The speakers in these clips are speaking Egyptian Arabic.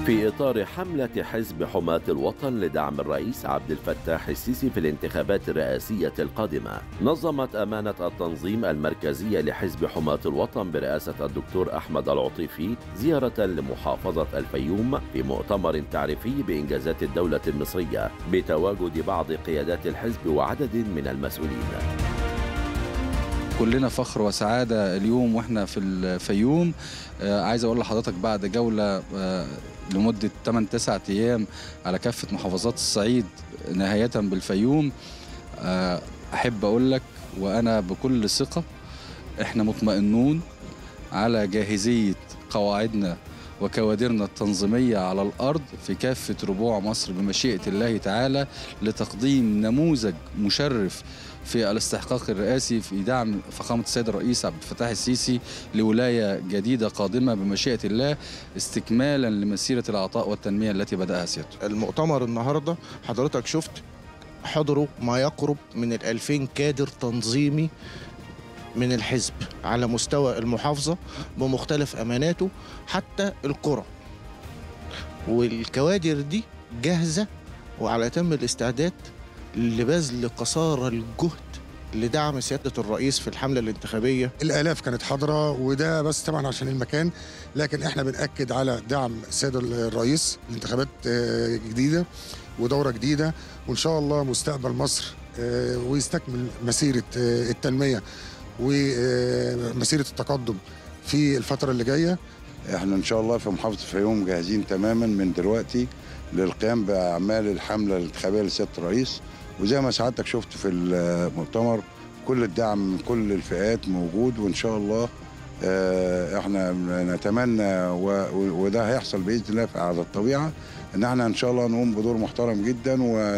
في إطار حملة حزب حماة الوطن لدعم الرئيس عبد الفتاح السيسي في الانتخابات الرئاسية القادمة نظمت أمانة التنظيم المركزية لحزب حماة الوطن برئاسة الدكتور أحمد العطيفي زيارة لمحافظة الفيوم في مؤتمر تعريفي بإنجازات الدولة المصرية بتواجد بعض قيادات الحزب وعدد من المسؤولين كلنا فخر وسعادة اليوم واحنا في الفيوم آه عايز اقول لحضرتك بعد جولة آه لمدة 8 9 ايام على كافة محافظات الصعيد نهاية بالفيوم آه احب اقول لك وانا بكل ثقة احنا مطمئنون على جاهزية قواعدنا وكوادرنا التنظيمية على الأرض في كافة ربوع مصر بمشيئة الله تعالى لتقديم نموذج مشرف في الاستحقاق الرئاسي في دعم فخامة السيد الرئيس عبد الفتاح السيسي لولاية جديدة قادمة بمشيئة الله استكمالا لمسيرة العطاء والتنمية التي بدأها سيادته المؤتمر النهاردة حضرتك شفت حضروا ما يقرب من الألفين كادر تنظيمي من الحزب على مستوى المحافظة بمختلف أماناته حتى القرى والكوادر دي جاهزة وعلى تم الاستعداد لبذل قصارى الجهد لدعم سيادة الرئيس في الحملة الانتخابية الآلاف كانت حاضرة وده بس طبعا عشان المكان لكن احنا بنأكد على دعم السيد الرئيس لانتخابات جديدة ودورة جديدة وإن شاء الله مستقبل مصر ويستكمل مسيرة التنمية ومسيرة التقدم في الفترة اللي جاية احنا ان شاء الله في محافظة الفيوم جاهزين تماما من دلوقتي للقيام بأعمال الحملة الانتخابية لسيادة الرئيس وزي ما سعادتك شفت في المؤتمر كل الدعم من كل الفئات موجود وان شاء الله احنا نتمنى وده هيحصل باذن الله على الطبيعه ان احنا ان شاء الله نقوم بدور محترم جدا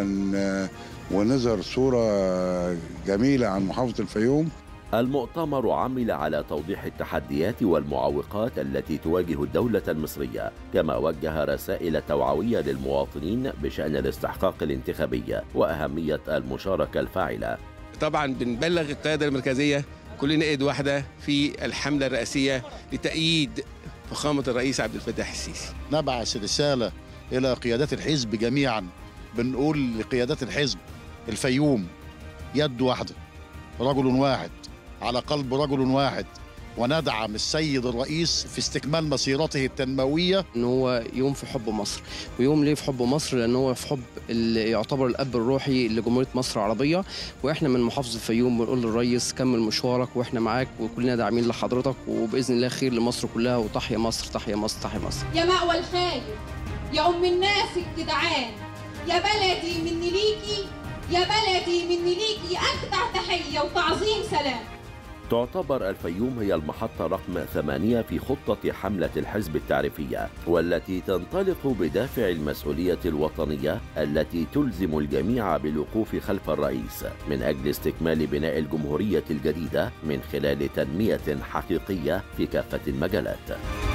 ونظهر صوره جميله عن محافظه الفيوم المؤتمر عمل على توضيح التحديات والمعوقات التي تواجه الدولة المصرية كما وجه رسائل توعوية للمواطنين بشأن الاستحقاق الانتخابي وأهمية المشاركة الفاعلة طبعا بنبلغ القيادة المركزية كلنا ايد واحدة في الحملة الرئاسية لتأييد فخامة الرئيس عبد الفتاح السيسي نبعث رسالة إلى قيادات الحزب جميعا بنقول لقيادات الحزب الفيوم يد واحدة رجل واحد على قلب رجل واحد وندعم السيد الرئيس في استكمال مسيرته التنمويه ان هو يوم في حب مصر ويوم ليه في حب مصر لان هو في حب اللي يعتبر الاب الروحي لجمهوريه مصر العربيه واحنا من محافظه الفيوم بنقول للرئيس كمل مشوارك واحنا معاك وكلنا داعمين لحضرتك وباذن الله خير لمصر كلها وتحيا مصر تحيا مصر تحيا مصر يا مأوى الخايف يا ام الناس الجدعان يا بلدي مني ليكي يا بلدي مني ليكي اجدع تحيه وتعظيم سلام تعتبر الفيوم هي المحطة رقم ثمانية في خطة حملة الحزب التعريفية والتي تنطلق بدافع المسؤولية الوطنية التي تلزم الجميع بالوقوف خلف الرئيس من أجل استكمال بناء الجمهورية الجديدة من خلال تنمية حقيقية في كافة المجالات